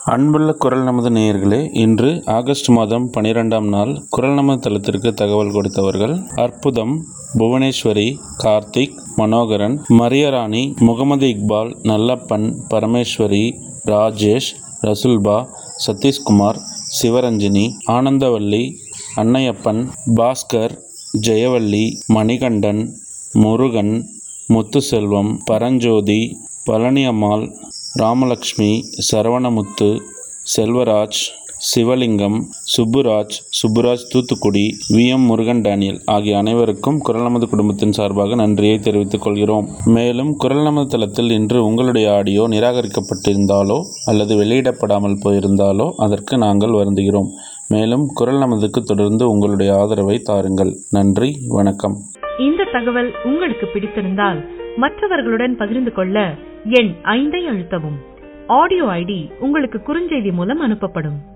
அன்புள்ள குரல் நமது நேயர்களே இன்று ஆகஸ்ட் மாதம் பனிரெண்டாம் நாள் குரல் நமது தளத்திற்கு தகவல் கொடுத்தவர்கள் அற்புதம் புவனேஸ்வரி கார்த்திக் மனோகரன் மரியராணி முகமது இக்பால் நல்லப்பன் பரமேஸ்வரி ராஜேஷ் ரசுல்பா சதீஷ்குமார் சிவரஞ்சினி ஆனந்தவல்லி அன்னையப்பன் பாஸ்கர் ஜெயவள்ளி மணிகண்டன் முருகன் முத்துசெல்வம் பரஞ்சோதி பழனியம்மாள் ராமலக்ஷ்மி சரவணமுத்து செல்வராஜ் சிவலிங்கம் சுப்புராஜ் சுப்புராஜ் தூத்துக்குடி வி எம் முருகன் டேனியல் ஆகிய அனைவருக்கும் குரல் நமது குடும்பத்தின் சார்பாக நன்றியை தெரிவித்துக் கொள்கிறோம் மேலும் குரல் நமது தளத்தில் இன்று உங்களுடைய ஆடியோ நிராகரிக்கப்பட்டிருந்தாலோ அல்லது வெளியிடப்படாமல் போயிருந்தாலோ அதற்கு நாங்கள் வருந்துகிறோம் மேலும் குரல் நமதுக்கு தொடர்ந்து உங்களுடைய ஆதரவை தாருங்கள் நன்றி வணக்கம் இந்த தகவல் உங்களுக்கு பிடித்திருந்தால் மற்றவர்களுடன் பகிர்ந்து கொள்ள எண் ஐந்தை அழுத்தவும் ஆடியோ ஐடி உங்களுக்கு குறுஞ்செய்தி மூலம் அனுப்பப்படும்